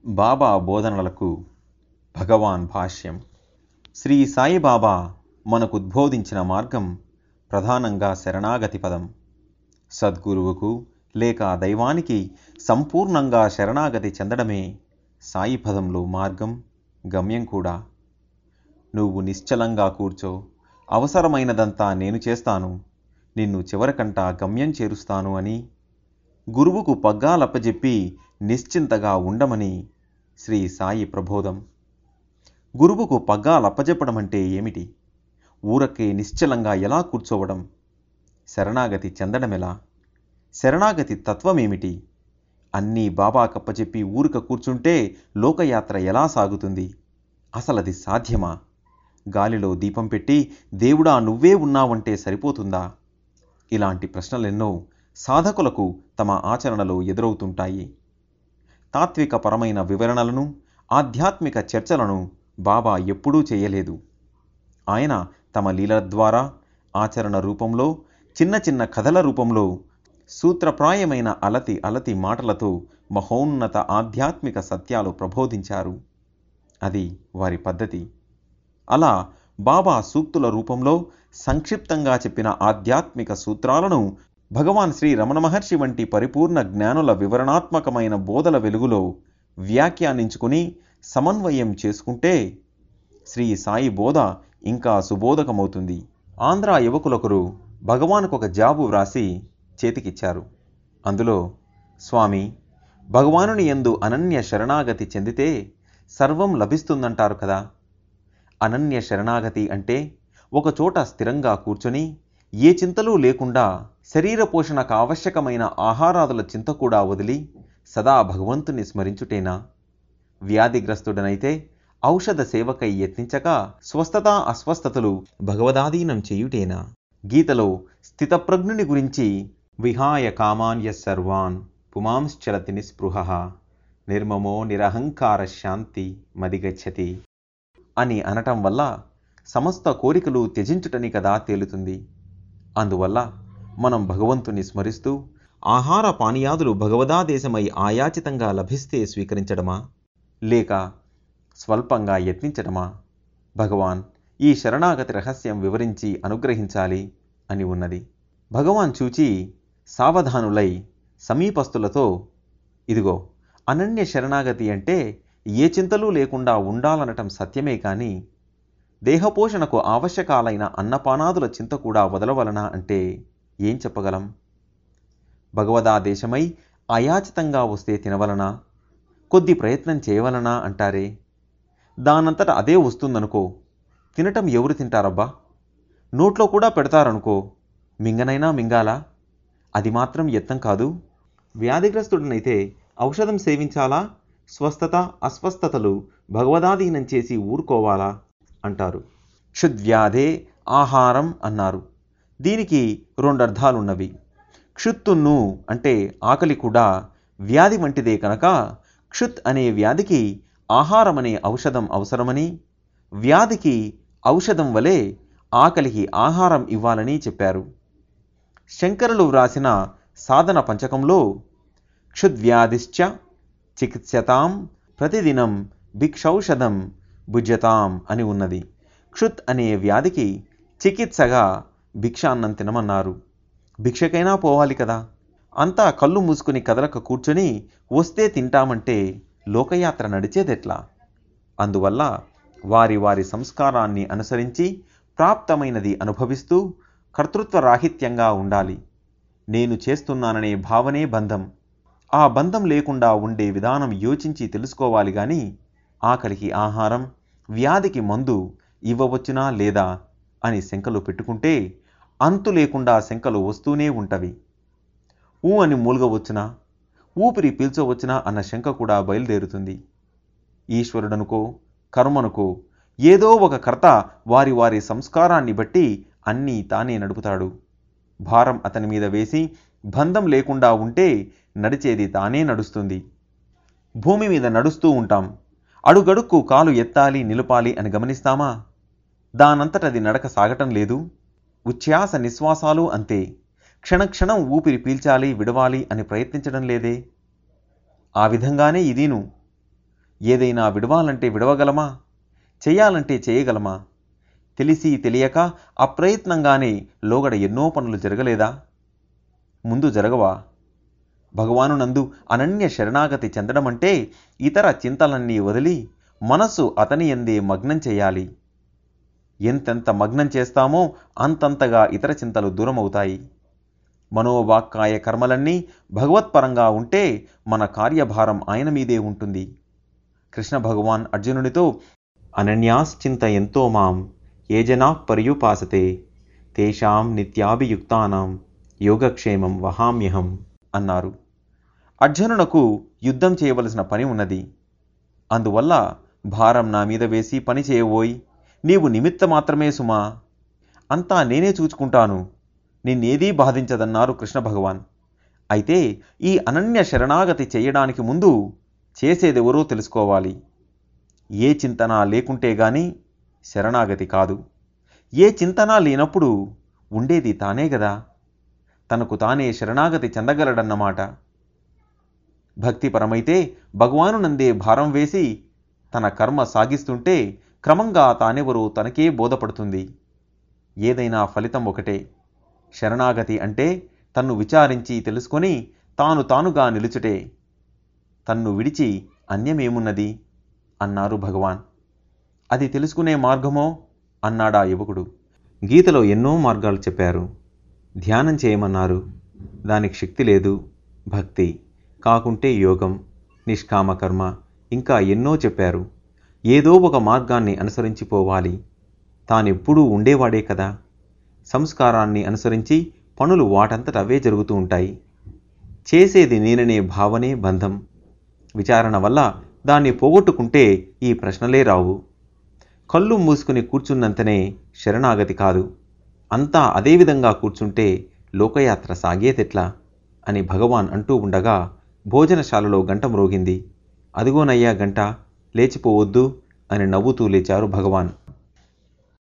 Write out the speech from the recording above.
బాబా బోధనలకు భగవాన్ భాష్యం శ్రీ సాయిబాబా మనకు ఉద్బోధించిన మార్గం ప్రధానంగా శరణాగతి పదం సద్గురువుకు లేక దైవానికి సంపూర్ణంగా శరణాగతి చెందడమే సాయి పదంలో మార్గం గమ్యం కూడా నువ్వు నిశ్చలంగా కూర్చో అవసరమైనదంతా నేను చేస్తాను నిన్ను చివరకంటా గమ్యం చేరుస్తాను అని గురువుకు పగ్గాలప్పజెప్పి నిశ్చింతగా ఉండమని శ్రీ సాయి ప్రబోధం గురువుకు పగ్గాలప్పజెప్పడం అంటే ఏమిటి ఊరకే నిశ్చలంగా ఎలా కూర్చోవడం శరణాగతి చెందడమెలా శరణాగతి తత్వమేమిటి అన్నీ బాబా కప్పచెప్పి ఊరిక కూర్చుంటే లోకయాత్ర ఎలా సాగుతుంది అసలది సాధ్యమా గాలిలో దీపం పెట్టి దేవుడా నువ్వే ఉన్నావంటే సరిపోతుందా ఇలాంటి ప్రశ్నలెన్నో సాధకులకు తమ ఆచరణలో ఎదురవుతుంటాయి తాత్విక పరమైన వివరణలను ఆధ్యాత్మిక చర్చలను బాబా ఎప్పుడూ చేయలేదు ఆయన తమ లీలల ద్వారా ఆచరణ రూపంలో చిన్న చిన్న కథల రూపంలో సూత్రప్రాయమైన అలతి అలతి మాటలతో మహోన్నత ఆధ్యాత్మిక సత్యాలు ప్రబోధించారు అది వారి పద్ధతి అలా బాబా సూక్తుల రూపంలో సంక్షిప్తంగా చెప్పిన ఆధ్యాత్మిక సూత్రాలను భగవాన్ శ్రీ రమణ మహర్షి వంటి పరిపూర్ణ జ్ఞానుల వివరణాత్మకమైన బోధల వెలుగులో వ్యాఖ్యానించుకుని సమన్వయం చేసుకుంటే శ్రీ సాయి బోధ ఇంకా సుబోధకమవుతుంది ఆంధ్ర యువకులొకరు భగవానుకు ఒక జాబు వ్రాసి చేతికిచ్చారు అందులో స్వామి భగవానుని ఎందు అనన్య శరణాగతి చెందితే సర్వం లభిస్తుందంటారు కదా అనన్య శరణాగతి అంటే ఒకచోట స్థిరంగా కూర్చొని ఏ చింతలు లేకుండా శరీర పోషణకు ఆవశ్యకమైన ఆహారాదుల చింత కూడా వదిలి సదా భగవంతుని స్మరించుటేనా వ్యాధిగ్రస్తుడనైతే ఔషధ సేవకై యత్నించక స్వస్థత అస్వస్థతలు భగవదాధీనం చేయుటేనా గీతలో స్థితప్రజ్ఞుని గురించి విహాయ కామాన్య సర్వాన్ పుమాంశ్చరతి నిస్పృహ నిర్మమో నిరహంకార శాంతి మదిగచ్చతి అని అనటం వల్ల సమస్త కోరికలు త్యజించుటని కదా తేలుతుంది అందువల్ల మనం భగవంతుని స్మరిస్తూ ఆహార పానీయాదులు భగవదాదేశమై ఆయాచితంగా లభిస్తే స్వీకరించడమా లేక స్వల్పంగా యత్నించడమా భగవాన్ ఈ శరణాగతి రహస్యం వివరించి అనుగ్రహించాలి అని ఉన్నది భగవాన్ చూచి సావధానులై సమీపస్తులతో ఇదిగో అనన్య శరణాగతి అంటే ఏ చింతలు లేకుండా ఉండాలనటం సత్యమే కానీ దేహపోషణకు ఆవశ్యకాలైన అన్నపానాదుల చింత కూడా వదలవలనా అంటే ఏం చెప్పగలం భగవదాదేశమై అయాచితంగా వస్తే తినవలనా కొద్ది ప్రయత్నం చేయవలనా అంటారే దానంతట అదే వస్తుందనుకో తినటం ఎవరు తింటారబ్బా నోట్లో కూడా పెడతారనుకో మింగనైనా మింగాలా అది మాత్రం యత్నం కాదు వ్యాధిగ్రస్తుడినైతే ఔషధం సేవించాలా స్వస్థత అస్వస్థతలు భగవదాధీనం చేసి ఊరుకోవాలా అంటారు క్షుద్వ్యాధే ఆహారం అన్నారు దీనికి రెండు అర్థాలున్నవి క్షుత్తున్ను అంటే ఆకలి కూడా వ్యాధి వంటిదే కనుక క్షుత్ అనే వ్యాధికి ఆహారం అనే ఔషధం అవసరమని వ్యాధికి ఔషధం వలె ఆకలికి ఆహారం ఇవ్వాలని చెప్పారు శంకరులు వ్రాసిన సాధన పంచకంలో క్షుద్వ్యాధిశ్చ చికిత్సతాం ప్రతిదినం భిక్షౌషధం భుజ్యతాం అని ఉన్నది క్షుత్ అనే వ్యాధికి చికిత్సగా భిక్షాన్నం తినమన్నారు భిక్షకైనా పోవాలి కదా అంతా కళ్ళు మూసుకుని కదలక కూర్చొని వస్తే తింటామంటే లోకయాత్ర నడిచేదెట్లా అందువల్ల వారి వారి సంస్కారాన్ని అనుసరించి ప్రాప్తమైనది అనుభవిస్తూ కర్తృత్వ రాహిత్యంగా ఉండాలి నేను చేస్తున్నాననే భావనే బంధం ఆ బంధం లేకుండా ఉండే విధానం యోచించి తెలుసుకోవాలి గాని ఆకలికి ఆహారం వ్యాధికి మందు ఇవ్వవచ్చునా లేదా అని శంకలు పెట్టుకుంటే అంతు లేకుండా శంకలు వస్తూనే ఉంటవి ఊ అని మూలగవచ్చునా ఊపిరి పీల్చవచ్చునా అన్న శంక కూడా బయలుదేరుతుంది ఈశ్వరుడనుకో కర్మనుకో ఏదో ఒక కర్త వారి వారి సంస్కారాన్ని బట్టి అన్నీ తానే నడుపుతాడు భారం అతని మీద వేసి బంధం లేకుండా ఉంటే నడిచేది తానే నడుస్తుంది భూమి మీద నడుస్తూ ఉంటాం అడుగడుక్కు కాలు ఎత్తాలి నిలపాలి అని గమనిస్తామా దానంతటది నడక సాగటం లేదు ఉచ్ఛ్వాస నిశ్వాసాలు అంతే క్షణక్షణం ఊపిరి పీల్చాలి విడవాలి అని ప్రయత్నించడం లేదే ఆ విధంగానే ఇదీను ఏదైనా విడవాలంటే విడవగలమా చేయాలంటే చేయగలమా తెలిసి తెలియక అప్రయత్నంగానే లోగడ ఎన్నో పనులు జరగలేదా ముందు జరగవా భగవాను నందు అనన్య శరణాగతి చెందడమంటే ఇతర చింతలన్నీ వదిలి మనస్సు అతని ఎందే మగ్నం చేయాలి ఎంతెంత మగ్నం చేస్తామో అంతంతగా ఇతర చింతలు దూరమవుతాయి మనోవాక్కాయ కర్మలన్నీ భగవత్పరంగా ఉంటే మన కార్యభారం ఆయన మీదే ఉంటుంది కృష్ణ భగవాన్ అర్జునునితో అనన్యాశ్చింత ఎంతో మాం ఏ జనా పర్యుపాసతే తేషాం నిత్యాభియుక్తానాం యోగక్షేమం వహామ్యహం అన్నారు అర్జునునకు యుద్ధం చేయవలసిన పని ఉన్నది అందువల్ల భారం నా మీద వేసి పని చేయబోయి నీవు నిమిత్త మాత్రమే సుమా అంతా నేనే చూచుకుంటాను నిన్నేదీ బాధించదన్నారు కృష్ణ భగవాన్ అయితే ఈ అనన్య శరణాగతి చేయడానికి ముందు చేసేదెవరో తెలుసుకోవాలి ఏ చింతన లేకుంటే గాని శరణాగతి కాదు ఏ చింతన లేనప్పుడు ఉండేది తానే గదా తనకు తానే శరణాగతి చెందగలడన్నమాట భక్తిపరమైతే భగవాను నందే భారం వేసి తన కర్మ సాగిస్తుంటే క్రమంగా తానెవరో తనకే బోధపడుతుంది ఏదైనా ఫలితం ఒకటే శరణాగతి అంటే తన్ను విచారించి తెలుసుకొని తాను తానుగా నిలుచుటే తన్ను విడిచి అన్యమేమున్నది అన్నారు భగవాన్ అది తెలుసుకునే మార్గమో అన్నాడా యువకుడు గీతలో ఎన్నో మార్గాలు చెప్పారు ధ్యానం చేయమన్నారు దానికి శక్తి లేదు భక్తి కాకుంటే యోగం నిష్కామ కర్మ ఇంకా ఎన్నో చెప్పారు ఏదో ఒక మార్గాన్ని అనుసరించిపోవాలి తానెప్పుడూ ఉండేవాడే కదా సంస్కారాన్ని అనుసరించి పనులు వాటంతట అవే జరుగుతూ ఉంటాయి చేసేది నేననే భావనే బంధం విచారణ వల్ల దాన్ని పోగొట్టుకుంటే ఈ ప్రశ్నలే రావు కళ్ళు మూసుకుని కూర్చున్నంతనే శరణాగతి కాదు అంతా అదే విధంగా కూర్చుంటే లోకయాత్ర సాగేదెట్లా అని భగవాన్ అంటూ ఉండగా భోజనశాలలో గంట మ్రోగింది అదిగోనయ్యా గంట లేచిపోవద్దు అని నవ్వుతూ లేచారు భగవాన్